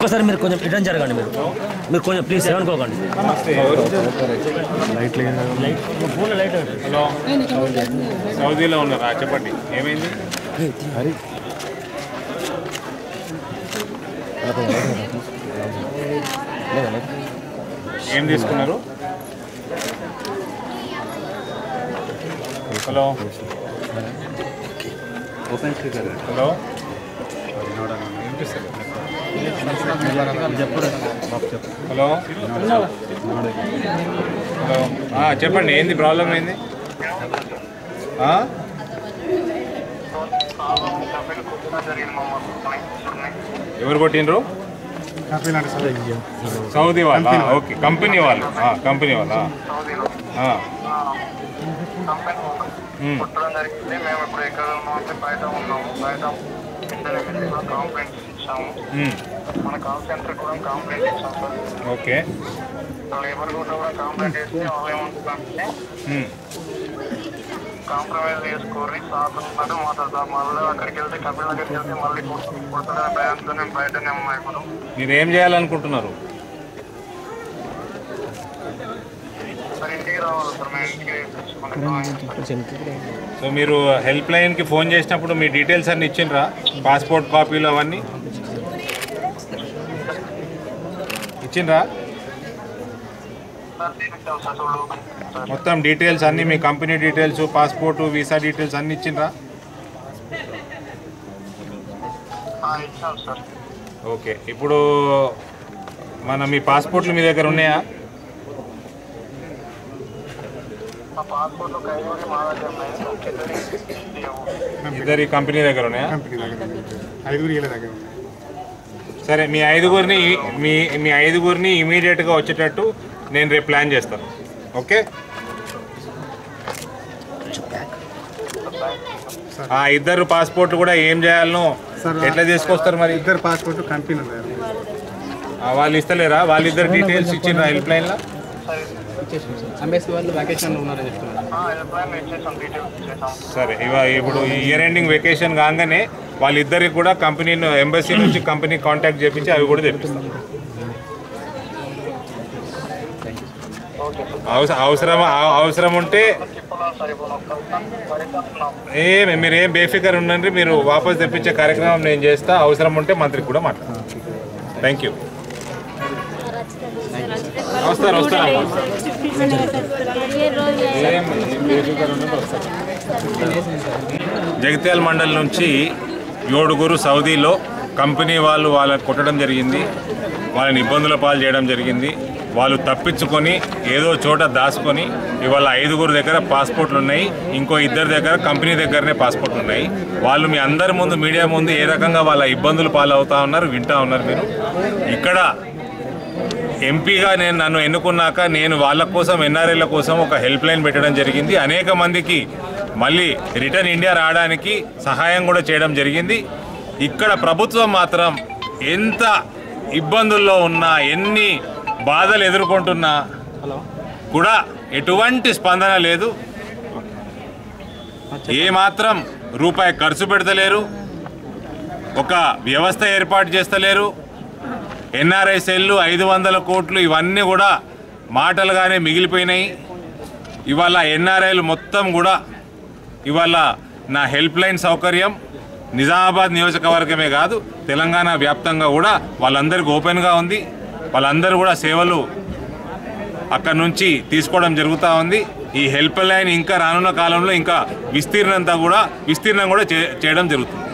ఒకసారి మీరు కొంచెం రిటర్న్ జరగండి మీరు మీరు కొంచెం ప్లీజ్ ఏమనుకోకండి లైట్ ఫోన్లో లైట్ హలో సౌదీలో ఉన్నారా చెప్పండి ఏమైంది ఏం తీసుకున్నారు హలో హలో వినిపిస్తుంది. హలో హలో ఆ, చెప్పండి ఏంది ప్రాబ్లం ఏంది ఆ? ఎవరు కొట్టిండ్రు సౌదీ వాళ్ళ ఓకే కంపెనీ వాళ్ళు ఆ, కంపెనీ వాళ్ళ ఆ. ఉమ్. కుట్టడం జరిగింది మేము ఇప్పుడు ఎక్కడ ఉన్నాం అంటే బయట ఉన్నాము బయట కంప్లైంట్ ఇచ్చాము ఉమ్. మన కాల్ సెంటర్ కూడా కంప్లైంట్ ఇచ్చాం సార్ ఓకే లేబర్ కూడా కూడా కంప్లైంట్ చేస్తే వాళ్ళు ఏమంటున్నారంటే ఉమ్. కాంప్రమైజ్ చేసుకోరి సార్ ఉన్నట్టు మాట్లాడతాం మళ్ళీ అక్కడికి వెళ్తే కంపెనీ దగ్గరికి వెళ్తే మళ్ళీ కుడుతున్న భయంతో నేను బయటనే ఉన్నా ఇప్పుడు మీరు ఏం చేయాలనుకుంటున్నారు సార్ ఇంటికి రావాలి సార్ మేము ఇంటికి తెచ్చుకుంటాం సో మీరు హెల్ప్ లైన్కి ఫోన్ చేసినప్పుడు మీ డీటెయిల్స్ అన్ని ఇచ్చిండ్రా పాస్పోర్ట్ కాపీలు అవన్నీ ఇచ్చిండ్రా సార్ తీసుకుంటాం సార్ చూడు సార్ మొత్తం డీటెయిల్స్ అన్ని మీ company details passport visa details అన్ని ఇచ్చిండ్రా ఆ, ఇచ్చాం సార్ ఓకే ఇప్పుడు మన మీ పాస్పోర్ట్లు మీ దగ్గర ఉన్నాయా మా పాస్పోర్ట్ కైగూరి మా దగ్గర ఉన్నాయి సార్ కిందది ఇవ్వు. ఇద్దరు కంపెనీ దగ్గర ఉన్నాయా ఐదుగురు వీళ్ళ దగ్గర ఉన్నాయి సరే మీ ఐదుగురిని మీ మీ ఐదుగురిని ఇమీడియట్గా వచ్చేటట్టు నేను రేపు ప్లాన్ చేస్తాను ఓకే ఆ ఇద్దరు పాస్పోర్ట్ కూడా ఏం చేయాలనో సార్, ఎట్లా తీసుకొస్తారు మరి ఇద్దరు పాస్పోర్ట్ కంపెనీ ఉంది ఆ, వాళ్ళు ఇస్తలేరా వాళ్ళిద్దరు డీటెయిల్స్ ఇచ్చిండ్రా హెల్ప్ లైన్లో ఎంబెస్సీ వాళ్ళు వెకేషన్లో ఉన్నారని చెప్తున్నారు ఆ, ఎప్పుడైనా ఇచ్చేసాం డీటెయిల్స్ ఇచ్చేసాం సరే ఇవ ఇప్పుడు ఇయర్ ఎండింగ్ వెకేషన్ కాగానే వాళ్ళిద్దరికి కూడా కంపెనీ ఎంబసీ నుంచి కంపెనీ కాంటాక్ట్ చేపించి అవి కూడా తెప్పిస్తాం అవస- అవసరం అవ- అవసరం ఉంటే చెప్పలా సార్ ఇప్పుడు ఒక్కసారి పరిగెత్తున్నాం ఏం మీరు ఏం బేఫికర్ ఉండండి మీరు వాపస్ తెప్పించే కార్యక్రమం నేను చేస్తా అవసరం ఉంటే మంత్రికి కూడా మాట్లాడతాను థ్యాంక్ యూ వస్తారు వస్తారు ఏం బేఫికర్ ఉండండి వస్తారు జగిత్యాల మండలి నుంచి ఏడుగురు సౌదీలో కంపెనీ వాళ్ళు వాళ్ళని కొట్టడం జరిగింది వాళ్ళని ఇబ్బందుల పాలు చేయడం జరిగింది వాళ్ళు తప్పించుకొని ఏదో చోట దాచుకొని ఇవాళ ఐదుగురు దగ్గర పాస్పోర్ట్లు ఉన్నాయి ఇంకో ఇద్దరి దగ్గర కంపెనీ దగ్గరనే పాస్పోర్ట్లు ఉన్నాయి వాళ్ళు మీ అందరి ముందు మీడియా ముందు ఏ రకంగా వాళ్ళ ఇబ్బందులు పాలవుతా ఉన్నారు వింటా ఉన్నారు మీరు ఇక్కడ ఎంపీగా నేను నన్ను ఎన్నుకున్నాక నేను వాళ్ళ కోసం ఎన్ఆర్ఐల కోసం ఒక హెల్ప్ లైన్ పెట్టడం జరిగింది అనేక మందికి మళ్ళీ రిటర్న్ ఇండియా రావడానికి సహాయం కూడా చేయడం జరిగింది ఇక్కడ ప్రభుత్వం మాత్రం ఎంత ఇబ్బందుల్లో ఉన్నా ఎన్ని బాధలు ఎదుర్కొంటున్నా కూడా ఎటువంటి స్పందన లేదు ఏమాత్రం రూపాయి ఖర్చు పెడతలేరు ఒక వ్యవస్థ ఏర్పాటు చేస్తలేరు ఎన్ఆర్ఐ సెల్లు ఐదు వందల కోట్లు ఇవన్నీ కూడా మాటలుగానే మిగిలిపోయినాయి ఇవాళ ఎన్ఆర్ఐలు మొత్తం కూడా ఇవాళ నా హెల్ప్ లైన్ సౌకర్యం నిజామాబాద్ నియోజకవర్గమే కాదు తెలంగాణ వ్యాప్తంగా కూడా వాళ్ళందరికీ ఓపెన్గా ఉంది వాళ్ళందరూ కూడా సేవలు అక్కడ నుంచి తీసుకోవడం జరుగుతూ ఉంది ఈ హెల్ప్ లైన్ ఇంకా రానున్న కాలంలో ఇంకా విస్తీర్ణంతా కూడా విస్తీర్ణం కూడా చే- చేయడం జరుగుతుంది